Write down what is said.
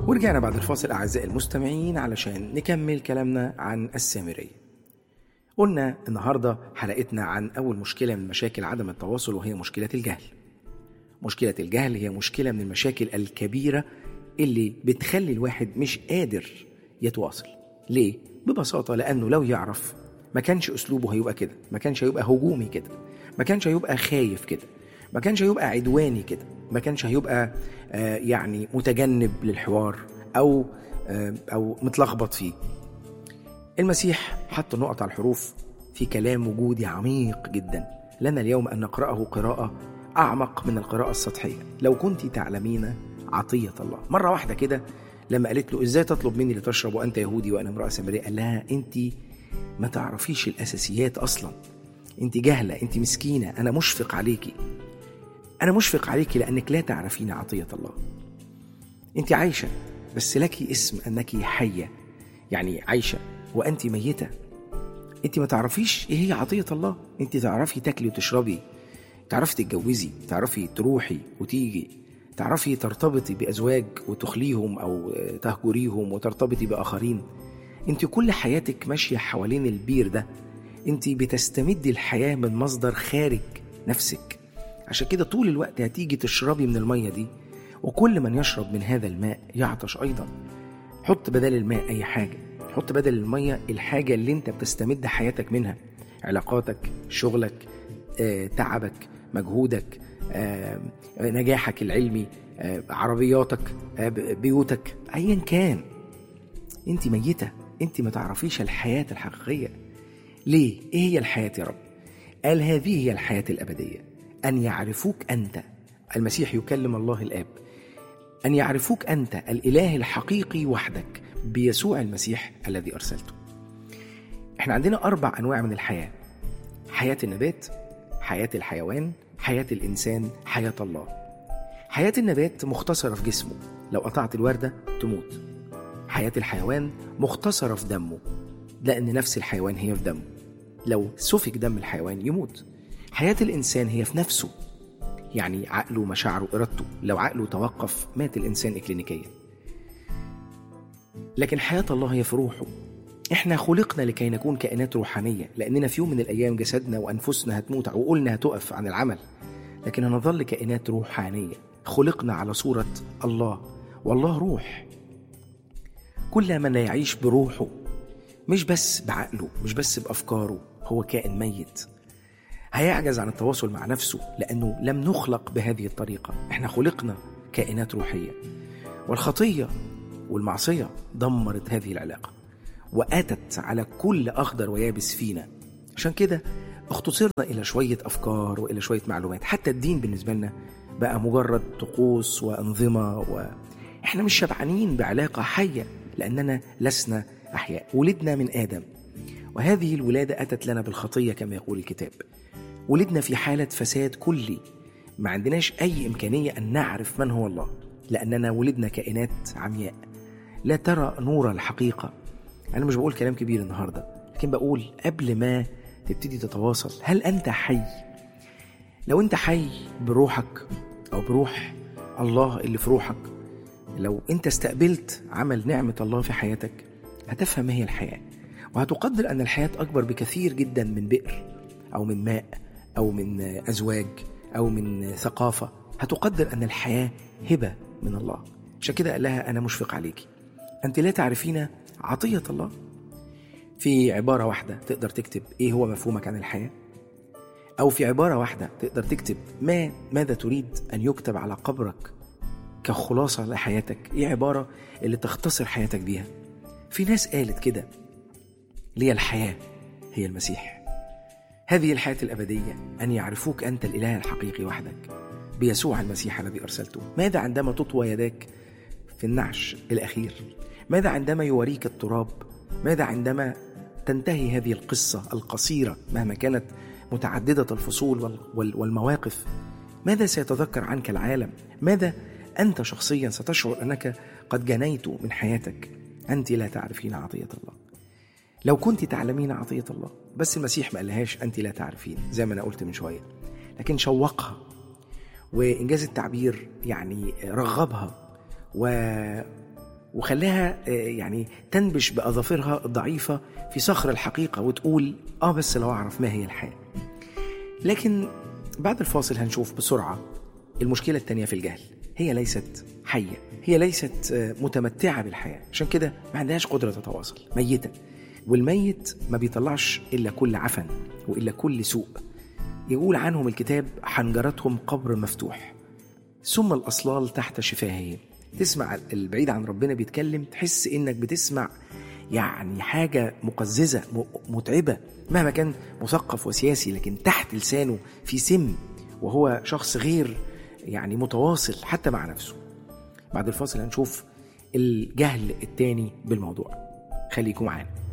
ورجعنا بعد الفاصل أعزائي المستمعين علشان نكمل كلامنا عن السامرية قلنا النهاردة حلقتنا عن أول مشكلة من مشاكل عدم التواصل وهي مشكلة الجهل مشكلة الجهل هي مشكلة من المشاكل الكبيرة اللي بتخلي الواحد مش قادر يتواصل ليه؟ ببساطة لأنه لو يعرف ما كانش أسلوبه هيبقى كده ما كانش هيبقى هجومي كده ما كانش هيبقى خايف كده ما كانش هيبقى عدواني كده ما كانش هيبقى آه يعني متجنب للحوار أو آه أو متلخبط فيه المسيح حط نقط على الحروف في كلام وجودي عميق جدا لنا اليوم أن نقرأه قراءة أعمق من القراءة السطحية لو كنت تعلمين عطية الله مرة واحدة كده لما قالت له إزاي تطلب مني لتشرب وأنت يهودي وأنا امرأة سامرية قال لها أنت ما تعرفيش الأساسيات أصلا أنت جهلة أنت مسكينة أنا مشفق عليكي أنا مشفق عليكي لأنك لا تعرفين عطية الله أنت عايشة بس لك اسم أنك حية يعني عايشة وأنت ميتة أنت ما تعرفيش إيه هي عطية الله أنت تعرفي تاكلي وتشربي تعرفي تتجوزي تعرفي تروحي وتيجي تعرفي ترتبطي بأزواج وتخليهم أو تهجريهم وترتبطي بآخرين أنت كل حياتك ماشية حوالين البير ده أنت بتستمدي الحياة من مصدر خارج نفسك عشان كده طول الوقت هتيجي تشربي من المية دي وكل من يشرب من هذا الماء يعطش أيضا حط بدل الماء أي حاجة حط بدل المية الحاجة اللي انت بتستمد حياتك منها علاقاتك شغلك آه، تعبك مجهودك آه، نجاحك العلمي آه، عربياتك آه، بيوتك ايا كان انت ميتة انت ما تعرفيش الحياة الحقيقية ليه؟ ايه هي الحياة يا رب؟ قال هذه هي الحياة الأبدية أن يعرفوك أنت المسيح يكلم الله الآب أن يعرفوك أنت الإله الحقيقي وحدك بيسوع المسيح الذي أرسلته احنا عندنا أربع أنواع من الحياة حياة النبات حياة الحيوان حياة الإنسان حياة الله حياة النبات مختصرة في جسمه لو قطعت الوردة تموت حياة الحيوان مختصرة في دمه لأن نفس الحيوان هي في دمه لو سفك دم الحيوان يموت حياة الإنسان هي في نفسه يعني عقله مشاعره إرادته لو عقله توقف مات الإنسان إكلينيكيا لكن حياة الله هي في روحه احنا خلقنا لكي نكون كائنات روحانية لأننا في يوم من الأيام جسدنا وأنفسنا هتموت عقولنا هتقف عن العمل لكن هنظل كائنات روحانية خلقنا على صورة الله والله روح كل من لا يعيش بروحه مش بس بعقله مش بس بأفكاره هو كائن ميت هيعجز عن التواصل مع نفسه لأنه لم نخلق بهذه الطريقة احنا خلقنا كائنات روحية والخطية والمعصية دمرت هذه العلاقة وأتت على كل أخضر ويابس فينا عشان كده اختصرنا إلى شوية أفكار وإلى شوية معلومات حتى الدين بالنسبة لنا بقى مجرد طقوس وأنظمة و... إحنا مش شبعانين بعلاقة حية لأننا لسنا أحياء ولدنا من آدم وهذه الولادة أتت لنا بالخطية كما يقول الكتاب ولدنا في حالة فساد كلي ما عندناش أي إمكانية أن نعرف من هو الله لأننا ولدنا كائنات عمياء لا ترى نور الحقيقة أنا مش بقول كلام كبير النهاردة لكن بقول قبل ما تبتدي تتواصل هل أنت حي؟ لو أنت حي بروحك أو بروح الله اللي في روحك لو أنت استقبلت عمل نعمة الله في حياتك هتفهم ما هي الحياة وهتقدر أن الحياة أكبر بكثير جدا من بئر أو من ماء أو من أزواج أو من ثقافة هتقدر أن الحياة هبة من الله عشان كده قال لها أنا مشفق عليكي أنت لا تعرفين عطية الله في عبارة واحدة تقدر تكتب إيه هو مفهومك عن الحياة أو في عبارة واحدة تقدر تكتب ما ماذا تريد أن يكتب على قبرك كخلاصة لحياتك إيه عبارة اللي تختصر حياتك بيها في ناس قالت كده لي الحياة هي المسيح هذه الحياة الأبدية أن يعرفوك أنت الإله الحقيقي وحدك بيسوع المسيح الذي أرسلته ماذا عندما تطوى يداك في النعش الأخير ماذا عندما يوريك التراب ماذا عندما تنتهي هذه القصة القصيرة مهما كانت متعددة الفصول والمواقف ماذا سيتذكر عنك العالم ماذا أنت شخصيا ستشعر أنك قد جنيت من حياتك أنت لا تعرفين عطية الله لو كنت تعلمين عطية الله بس المسيح ما قالهاش أنت لا تعرفين زي ما أنا قلت من شوية لكن شوقها وإنجاز التعبير يعني رغبها و وخلاها آه، يعني تنبش بأظافرها الضعيفة في صخر الحقيقة وتقول آه بس لو أعرف ما هي الحياة لكن بعد الفاصل هنشوف بسرعة المشكلة التانية في الجهل هي ليست حية هي ليست آه، متمتعة بالحياة عشان كده ما عندهاش قدرة تتواصل ميتة والميت ما بيطلعش إلا كل عفن وإلا كل سوء يقول عنهم الكتاب حنجرتهم قبر مفتوح ثم الأصلال تحت شفاههم تسمع البعيد عن ربنا بيتكلم تحس إنك بتسمع يعني حاجة مقززة م- متعبة مهما كان مثقف وسياسي لكن تحت لسانه في سم وهو شخص غير يعني متواصل حتى مع نفسه بعد الفاصل هنشوف الجهل التاني بالموضوع خليكم معانا